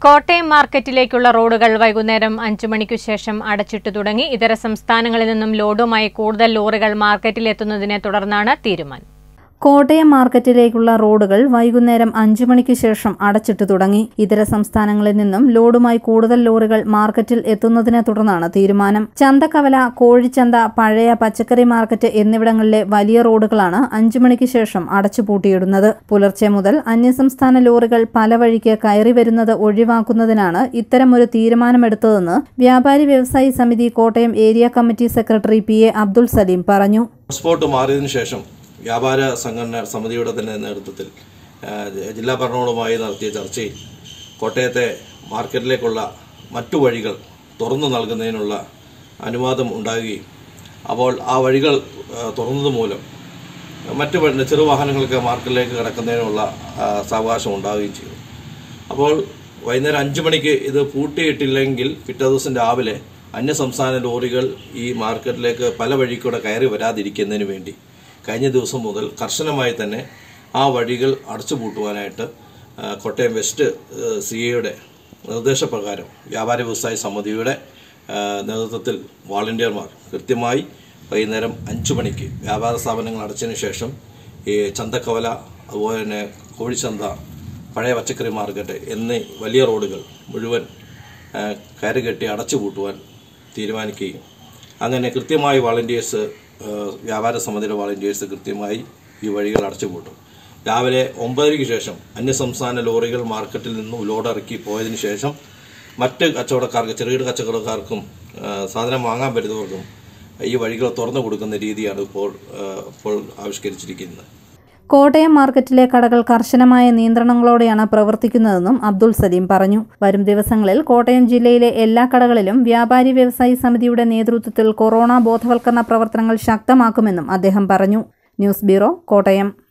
കോട്ടയം മാർക്കറ്റിലേക്കുള്ള റോഡുകൾ വൈകുന്നേരം അഞ്ചു മണിക്കു ശേഷം അടച്ചിട്ടു തുടങ്ങി ഇതര സംസ്ഥാനങ്ങളിൽ നിന്നും ലോഡുമായി കൂടുതൽ ലോറികൾ മാർക്കറ്റിലെത്തുന്നതിനെ തുടർന്നാണ് തീരുമാനം കോട്ടയം മാർക്കറ്റിലേക്കുള്ള റോഡുകൾ വൈകുന്നേരം അഞ്ചു മണിക്ക് ശേഷം അടച്ചിട്ടു തുടങ്ങി ഇതര സംസ്ഥാനങ്ങളിൽ നിന്നും ലോഡുമായി കൂടുതൽ ലോറികൾ മാർക്കറ്റിൽ എത്തുന്നതിനെ തുടർന്നാണ് തീരുമാനം ചന്തക്കവല കോഴിച്ചന്ത പഴയ പച്ചക്കറി മാർക്കറ്റ് എന്നിവിടങ്ങളിലെ വലിയ റോഡുകളാണ് അഞ്ചു മണിക്ക് ശേഷം അടച്ചുപൂട്ടിയിടുന്നത് പുലർച്ചെ മുതൽ അന്യസംസ്ഥാന ലോറികൾ പല വഴിക്ക് കയറി വരുന്നത് ഒഴിവാക്കുന്നതിനാണ് ഇത്തരമൊരു തീരുമാനമെടുത്തതെന്ന് വ്യാപാരി വ്യവസായി സമിതി Kottayam area committee secretary P A Abdul Salim പറഞ്ഞു പാസ്പോർട്ട് മാറിയതിനു ശേഷം വ്യാപാര സംഘടന സമിതിയുടെ തന്നെ നേതൃത്വത്തിൽ ആ, ജില്ലാ ഭരണകൂടവുമായി നടത്തിയ ചർച്ചയിൽ കോട്ടയത്തെ മാർക്കറ്റിലേക്കുള്ള മറ്റു വഴികൾ തുറന്നു നൽകുന്നതിനുള്ള അനുവാദം ഉണ്ടാകുകയും അപ്പോൾ ആ വഴികൾ ആ, തുറന്നത് മൂലം മറ്റു വണ്ടി- ചെറുവാഹനങ്ങൾക്ക് മാർക്കറ്റിലേക്ക് കടക്കുന്നതിനുള്ള ആ, സാവകാശം ഉണ്ടാവുകയും ചെയ്തു അപ്പോൾ വൈകുന്നേരം അഞ്ചു മണിക്ക് ഇത് പൂട്ടിയിട്ടില്ലെങ്കിൽ പിറ്റേ ദിവസം രാവിലെ അന്യസംസ്ഥാന ലോറികൾ ഈ മാർക്കറ്റിലേക്ക് പല വഴിക്കൂടെ കയറി വരാതിരിക്കുന്നതിന് വേണ്ടി കഴിഞ്ഞ ദിവസം മുതൽ കർശനമായി തന്നെ ആ വഴികൾ അടച്ചുപൂട്ടുവാനായിട്ട് ആ, കോട്ടയം വെസ്റ്റ് സി എയുടെ നിർദ്ദേശപ്രകാരം വ്യാപാര വ്യവസായ സമിതിയുടെ ആ, നേതൃത്വത്തിൽ വാളണ്ടിയർമാർ കൃത്യമായി വൈകുന്നേരം അഞ്ചു മണിക്ക് വ്യാപാര സ്ഥാപനങ്ങൾ അടച്ചതിന് ശേഷം ഈ ചന്തക്കവല അതുപോലെ തന്നെ കോഴിച്ചന്ത പഴയ പച്ചക്കറി മാർക്കറ്റ് എന്നീ വലിയ റോഡുകൾ മുഴുവൻ ആ, കയറുകെട്ടി അടച്ചുപൂട്ടുവാൻ തീരുമാനിക്കുകയും അങ്ങനെ കൃത്യമായി വാളണ്ടിയേഴ്സ് ആ, വ്യാപാര സമിതിയുടെ വാളണ്ടിയേഴ്സ് കൃത്യമായി ഈ വഴികൾ അടച്ചുപൂട്ടും രാവിലെ ഒമ്പതരയ്ക്ക് ശേഷം അന്യസംസ്ഥാന ലോറികൾ മാർക്കറ്റിൽ നിന്നും ലോഡ് ഇറക്കി പോയതിനു ശേഷം മറ്റ് കച്ചവടക്കാർക്ക് ചെറുകിട കച്ചവടക്കാർക്കും ആ, സാധനം വാങ്ങാൻ വരുന്നവർക്കും ഈ വഴികൾ തുറന്നു കൊടുക്കുന്ന രീതിയാണ് ഇപ്പോൾ ആ, ഇപ്പോൾ ആവിഷ്കരിച്ചിരിക്കുന്നത് കോട്ടയം മാർക്കറ്റിലെ കടകൾ കർശനമായ നിയന്ത്രണങ്ങളോടെയാണ് പ്രവർത്തിക്കുന്നതെന്നും അബ്ദുൾ സലീം പറഞ്ഞു വരും ദിവസങ്ങളിൽ കോട്ടയം ജില്ലയിലെ എല്ലാ കടകളിലും വ്യാപാരി വ്യവസായി സമിതിയുടെ നേതൃത്വത്തിൽ കൊറോണ ബോധവൽക്കരണ പ്രവർത്തനങ്ങൾ ശക്തമാക്കുമെന്നും അദ്ദേഹം പറഞ്ഞു ന്യൂസ് ബ്യൂറോ കോട്ടയം